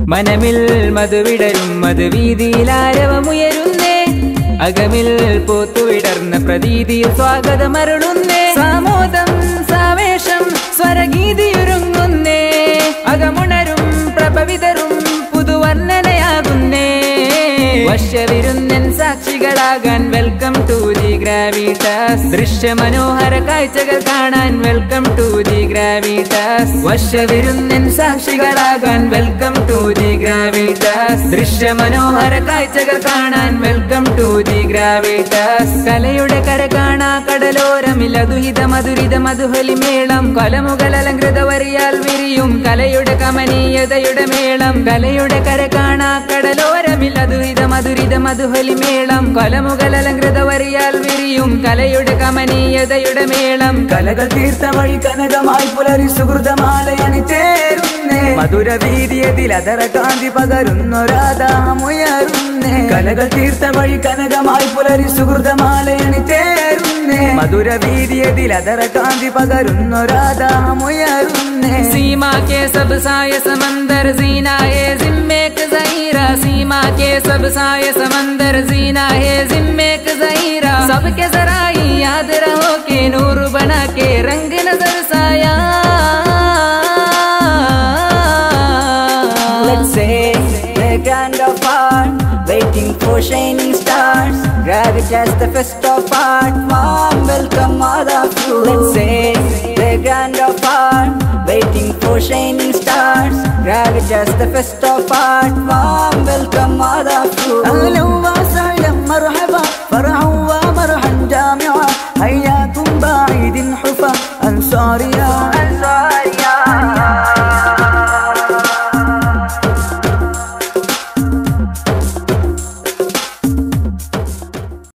മനമിൽ മധുവിടരും മധുവീതിയിലാരവമുയരുന്നേ അകമിൽ പൂത്തുവിടർന്ന പ്രതീതിയിൽ സ്വാഗതമരുളുന്നേ സാമോദം സാവേശം സ്വരഗീതിയുരുങ്ങുന്നേ അകമുണരും പ്രഭവിതരും പുതുവർണ്ണനയാകുന്നേ വശ്യവിരുന്നൻ സാക്ഷികളാകാൻ വെൽക്കം ടു ദി ഗ്രാവിറ്റാസ് ദൃശ്യമനോഹര കാഴ്ചകൾ കാണാൻ വെൽക്കം ടു ദി ഗ്രാവിറ്റാസ് വശ്യവിരുന്നൻ സാക്ഷികളാകാൻ വെൽക്കം ടു ദി ഗ്രാവിറ്റാസ് ദൃശ്യമനോഹര കാഴ്ചകൾ കാണാൻ വെൽക്കം ടു ദി ഗ്രാവിറ്റാസ് കലയുടെ കര കാണാ കടലോരമിൽ അതുഹിത മധുരിത മധുഹലി മേളം കലമുകൾ അലങ്കൃത വരിയാൽ വിരിയും കലയുടെ കമനീയതയുടെ മേളം കലയുടെ കര കാണാ കടലോരമിൽ അതുഹിത മധുരിത മധുഹലി മേളം കലമുകൾ അലങ്കൃത വരിയാൽ വിരിയും കലയുടെ കമനീയതയുടെ മേളം കലകൾ തീർത്ത വഴി കനകമായി പുലരി സുഹൃതമാലയണി ചേരുന്നേ മധുര വീതിയതിൽ അതര കാന്തി പകരുന്നൊരാദാമുയരുന്നേ കലകൾ തീർത്ത വഴി കനകമായി പുലരി സുഹൃതമാലയണി ചേരുന്നേ മധുര വീതിയതിൽ അതര കാന്തി പകരുന്നൊരാദാമുയരുന്നേ सीमा के सब साय समंदर जीना है जिम्मे के जहीरा सीमा के सब साय समंदर जीना है जिम्मे के जहीरा सबके जरा ही याद रहो के नूर बना के रंग नजर साया Let's say the grand of art, waiting for shining stars. Gravitas, the fest of art, warm welcome all of you. Let's say the grand of art, waiting for shining stars. Gravitas, the fest of art, warm welcome all of you. أهلا وسهلا مرحبا فرحوا